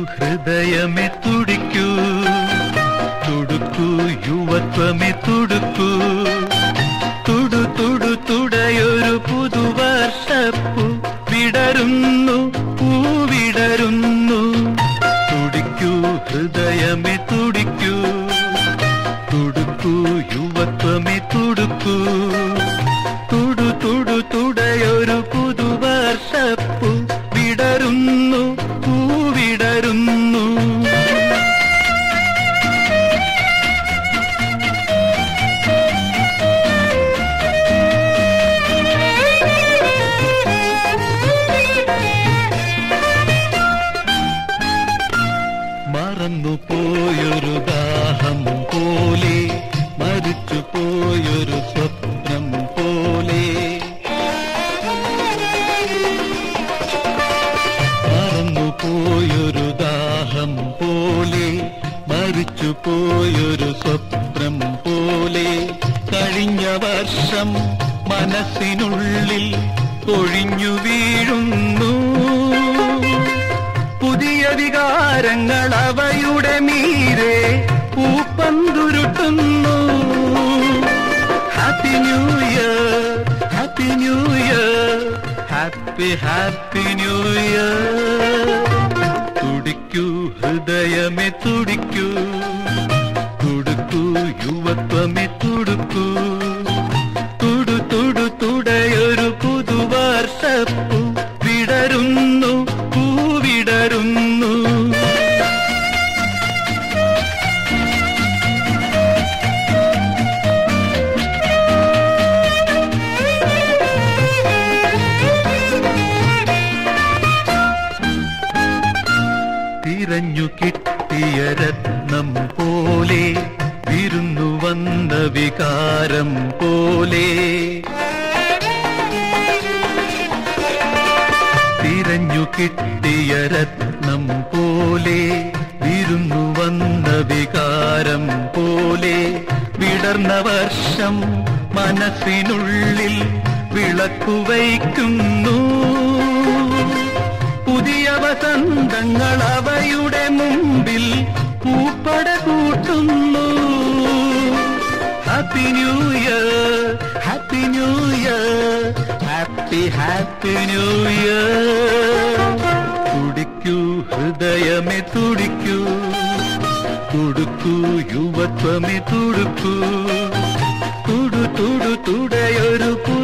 ഹൃദയമേ തുടിക്കൂ തുടുക്കൂ യുവത്വമേ തുടുക്കൂ തുടു തുടു തുടയൊരു പുതുവർഷപ്പു വിടരുന്നു പൂവിടരുന്നു തുടിക്കൂ ഹൃദയമേ തുടിക്കൂ തുടുക്കൂ യുവത്വമേ തുടുക്കൂ തുടു തുടു തുടയൊരു പുതുവർഷപ്പു വിടരുന്നു പൂവിടരുന്നു മറന്നു പോയൊരു ദാഹം പോലെ മരിച്ചു പോയൊരു സ്വപ്നം പോലെ മറന്നു പോയൊരു ദാഹം പോലെ മരിച്ചു പോയൊരു സ്വപ്നം പോലെ കഴിഞ്ഞ വർഷം മനസ്സിനുള്ളിൽ കൊഴിഞ്ഞു വീഴുന്നു പുതിയ വികാരങ്ങൾ അവയുടെ മീരെ പൂപ്പന്തുരുട്ടുന്നു happy new year happy new year happy happy new year തുടിക്കൂ ഹൃദയമേ തുടിക്കൂ തുടുക്കൂ യുവത്വമേ തുടുക്കൂ തുടു തുടു തുടയൊരു പുതുവർഷപ്പു വിടരുന്നു പൂവിടരുന്നു തിരഞ്ഞു കിട്ടിയ രത്നം പോലെ വിരുന്നു വന്ന വികാരം പോലെ തിരഞ്ഞു കിട്ടിയ രത്നം പോലെ വിരുന്നു വന്ന വികാരം പോലെ വിടർന്ന വർഷം മനസ്സിനുള്ളിൽ വിളക്കു വയ്ക്കുന്നു പുതിയ വസന്തങ്ങൾ അവയുടെ മുമ്പിൽ പൂപ്പട കൂട്ടുന്നു happy new year happy new year happy happy new year തുടിക്കൂ ഹൃദയമേ തുടിക്കൂ തുടുക്കൂ യുവത്വമേ തുടുക്കൂ തുടു തുടു തുടയൊരു പുതു